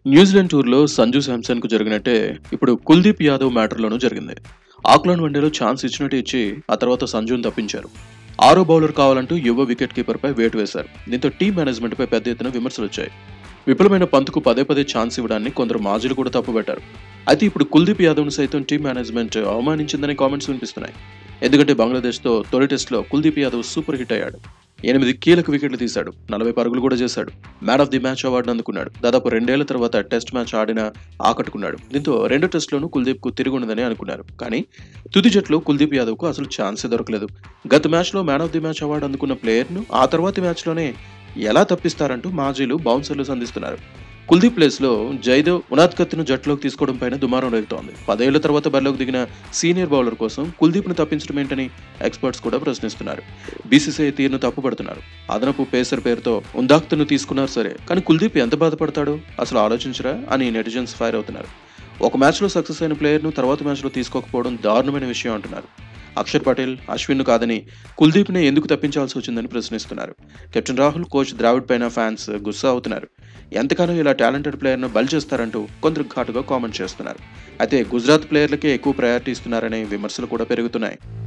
New Zealand టూర్లో సంజు శాంసన్ కు జరిగినట్టే ఇప్పుడు కుల్దీప్ యాదవ్ మ్యాటర్లోనూ జరిగింది ఆక్లాండ్ వన్డేలో ఛాన్స్ ఇచ్చినట్టు ఇచ్చి ఆ తర్వాత సంజును తప్పించారు ఆరో బౌలర్ కావాలంటూ యువ వికెట్ కీపర్ పై వేటు వేశారు దీంతో టీం మేనేజ్మెంట్ పై పెద్ద ఎత్తున విమర్శలు వచ్చాయి విపులమైన పంతుకు పదే పదే ఛాన్స్ ఇవ్వడాన్ని కొందరు మాజీలు కూడా తప్పుపెట్టారు అయితే ఇప్పుడు కుల్దీప్ యాదవ్ను సైతం టీం మేనేజ్మెంట్ అవమానించిందని కామెంట్స్ వినిపిస్తున్నాయి ఎందుకంటే బంగ్లాదేశ్తో తొలి టెస్ట్లో కుల్దీప్ యాదవ్ సూపర్ హిట్ అయ్యాడు ఎనిమిది కీలక వికెట్లు తీశాడు నలభై పరుగులు కూడా చేశాడు man of the match award అందుకున్నాడు దాదాపు రెండేళ్ల తర్వాత టెస్ట్ మ్యాచ్ ఆడిన ఆకట్టుకున్నాడు దీంతో రెండు టెస్టులోనూ కుల్దీప్ కు తిరిగి ఉండదని అనుకున్నారు కానీ తుది జట్లో కుల్దీప్ యాదవ్ కు అసలు ఛాన్సే దొరకలేదు గత మ్యాచ్ లో man of the match award అందుకున్న ప్లేయర్ ను ఆ తర్వాతి మ్యాచ్ లోనే ఎలా తప్పిస్తారంటూ మాజీలు బౌన్సర్లు సంధిస్తున్నారు కుల్దీప్ ప్లేస్ లో జైదేవ్ ఉనాద్కత్ను జట్టులోకి తీసుకోవడం పైన దుమారం రేగుతోంది పదేళ్ల తర్వాత బరిలోకి దిగిన సీనియర్ బౌలర్ కోసం కుల్దీప్ ను తప్పించడం ఏంటని ఎక్స్పర్ట్స్ కూడా ప్రశ్నిస్తున్నారు బీసీసీఐ తీరును తప్పుపడుతున్నారు అదనపు పేసర్ పేరుతో ఉందాక్తను తీసుకున్నారు సరే కానీ కుల్దీప్ ఎంత బాధపడతాడు అసలు ఆలోచించరా అని నెటిజన్స్ ఫైర్ అవుతున్నారు ఒక మ్యాచ్లో సక్సెస్ అయిన ప్లేయర్ను తర్వాత మ్యాచ్లో తీసుకోకపోవడం దారుణమైన విషయం అంటున్నారు అక్షర్ పటేల్ అశ్విన్ కాదని కుల్దీప్ని ఎందుకు తప్పించాల్సి వచ్చిందని ప్రశ్నిస్తున్నారు కెప్టెన్ రాహుల్ కోచ్ ద్రావిడ్ పైన ఫ్యాన్స్ గుస్సా అవుతున్నారు ఎంతకాలం ఇలా టాలెంటెడ్ ప్లేయర్ను బలి చేస్తారంటూ కొందరు ఘాటుగా కామెంట్ చేస్తున్నారు అయితే గుజరాత్ ప్లేయర్లకే ఎక్కువ ప్రయారిటీ ఇస్తున్నారనే విమర్శలు కూడా పెరుగుతున్నాయి